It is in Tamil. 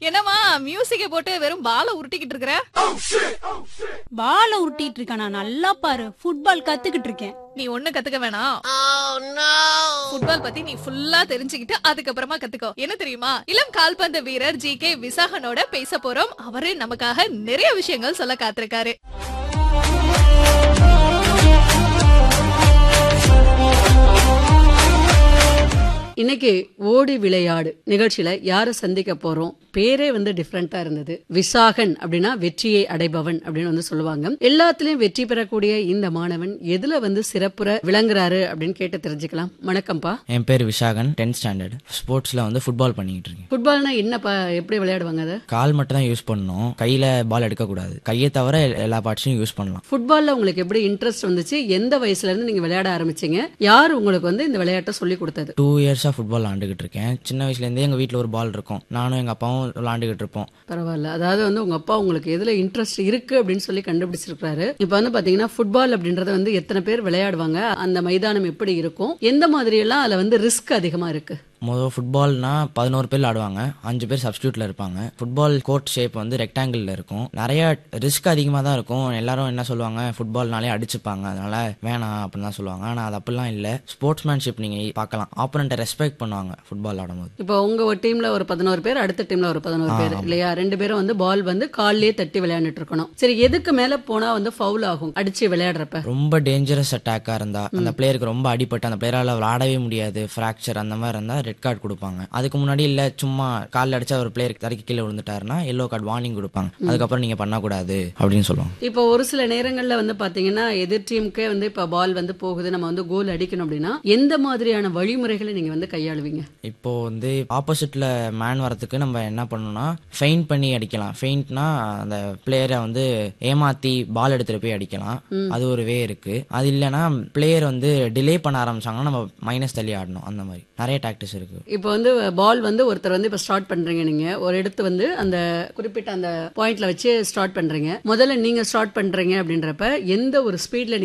என்னம்மா மியூசிக்க போட்டு வெறும் பால உருட்டிக்கிட்டு இருக்கிற பால உருட்டிட்டு இருக்கானா நல்லா பாரு ஃபுட்பால் கத்துக்கிட்டு இருக்கேன் நீ ஒண்ணு கத்துக்க வேணாம் ஃபுட்பால் பத்தி நீ ஃபுல்லா தெரிஞ்சுக்கிட்டு அதுக்கப்புறமா கத்துக்கோ என்ன தெரியுமா இளம் கால்பந்து வீரர் ஜி கே விசாகனோட பேச போறோம் அவரு நமக்காக நிறைய விஷயங்கள் சொல்ல காத்திருக்காரு இன்னைக்கு ஓடி விளையாடு நிகழ்ச்சியில யாரை சந்திக்க போறோம் பேரே வந்து டிஃப்ரெண்டா இருந்தது விசாகன் அப்படின்னா வெற்றியை அடைபவன் அப்படின்னு வந்து சொல்லுவாங்க எல்லாத்துலயும் வெற்றி பெறக்கூடிய இந்த மாணவன் எதுல வந்து சிறப்புற விளங்குறாரு அப்படின்னு கேட்டு தெரிஞ்சுக்கலாம் வணக்கம்ப்பா என் பேர் விஷாகன் டென்த் ஸ்டாண்டர்ட் ஸ்போர்ட்ஸில் வந்து ஃபுட்பால் பண்ணிக்கிட்டு இருக்கேன் ஃபுட்பால்னா என்னப்பா எப்படி விளையாடுவாங்க அதை கால் மட்டும் தான் யூஸ் பண்ணணும் கையில் பால் எடுக்கக்கூடாது கையை தவிர எ- எல்லா பார்ட்ஸையும் யூஸ் பண்ணலாம் ஃபுட்பால்ல உங்களுக்கு எப்படி இன்ட்ரெஸ்ட் வந்துச்சு எந்த வயசுல இருந்து நீங்க விளையாட ஆரம்பிச்சீங்க யார் உங்களுக்கு வந்து இந்த விளையாட்டை சொல்லி கொடுத்தது டூ இயர்ஸாக ஃபுட்பால் விளாண்டுக்கிட்டு இருக்கேன் சின்ன வயசுலேருந்தே எங்கள் வீட்டில் ஒரு பால் இருக்கும் நானும் எங்கள் அப்பாவும் விளாண்டுக்கிட்டு இருப்போம் பரவாயில்ல அதாவது வந்து உங்க அப்பா உங்களுக்கு எதுல இன்ட்ரெஸ்ட் இருக்கு அப்படின்னு சொல்லி கண்டுபிடிச்சிருக்காரு இப்போ வந்து பாத்தீங்கன்னா ஃபுட்பால் அப்படின்றது வந்து எத்தனை பேர் விளையாடுவாங்க அந்த மைதானம் எப்படி இருக்கும் எந்த மாதிரி எல்லாம் அதுல வந்து ரிஸ்க் அதிகமா இருக்கு முதல் ஃபுட்பால்னா பதினோரு பேர் விளாடுவாங்க அஞ்சு பேர் சப்ஸ்டியூட்டில் இருப்பாங்க ஃபுட்பால் கோர்ட் ஷேப் வந்து ரெக்டாங்கிளில் இருக்கும் நிறைய ரிஸ்க் அதிகமாக தான் இருக்கும் எல்லாரும் என்ன சொல்லுவாங்க ஃபுட்பால்னாலே அடிச்சுப்பாங்க அதனால வேணாம் அப்படின்னு தான் சொல்லுவாங்க ஆனால் அது அப்படிலாம் இல்லை ஸ்போர்ட்ஸ்மேன்ஷிப் நீங்கள் பார்க்கலாம் ஆப்போனண்ட்டை ரெஸ்பெக்ட் பண்ணுவாங்க ஃபுட்பால் ஆடும்போது இப்போ உங்க டீம்ல ஒரு பதினோரு பேர் அடுத்த டீம்ல ஒரு பதினோரு பேர் இல்லையா ரெண்டு பேரும் வந்து பால் வந்து கால்லயே தட்டி விளையாண்டுட்டு இருக்கணும் சரி எதுக்கு மேல போனா வந்து ஃபவுல் ஆகும் அடிச்சு விளையாடுறப்ப ரொம்ப டேஞ்சரஸ் அட்டாக்காக இருந்தா அந்த பிளேயருக்கு ரொம்ப அடிபட்டு அந்த பிளேயரால விளாடவே முடியாது ஃப்ராக்சர் அந்த மாதிரி இருந்தா ரெட் கார்டு கொடுப்பாங்க அதுக்கு முன்னாடி இல்ல சும்மா காலில் அடிச்சா ஒரு பிளேயர் தரைக்கு கீழே விழுந்துட்டாருன்னா எல்லோ கார்டு வார்னிங் கொடுப்பாங்க அதுக்கப்புறம் நீங்க பண்ணக்கூடாது அப்படின்னு சொல்லுவாங்க இப்போ ஒரு சில நேரங்கள்ல வந்து பாத்தீங்கன்னா எதிர் டீமுக்கே வந்து இப்ப பால் வந்து போகுது நம்ம வந்து கோல் அடிக்கணும் அப்படின்னா எந்த மாதிரியான வழிமுறைகளை நீங்க வந்து கையாளுவீங்க இப்போ வந்து ஆப்போசிட்ல மேன் வரதுக்கு நம்ம என்ன பண்ணணும்னா ஃபெயிண்ட் பண்ணி அடிக்கலாம் ஃபெயிண்ட்னா அந்த பிளேயரை வந்து ஏமாத்தி பால் எடுத்துட்டு போய் அடிக்கலாம் அது ஒரு வே இருக்கு அது இல்லைன்னா பிளேயர் வந்து டிலே பண்ண ஆரம்பிச்சாங்கன்னா நம்ம மைனஸ் தள்ளி ஆடணும் அந்த மாதிரி நிறைய டாக்டிஸ் இருக்கு இப்போ வந்து பால் வந்து ஒருத்தர் வந்து இப்போ ஸ்டார்ட் பண்றீங்க நீங்க ஒரு இடத்து வந்து அந்த குறிப்பிட்ட அந்த பாயிண்ட்ல வச்சு ஸ்டார்ட் பண்றீங்க முதல்ல நீங்க ஸ்டார்ட் பண்றீங்க அப்படின்றப்ப எந்த ஒரு ஸ்பீட்ல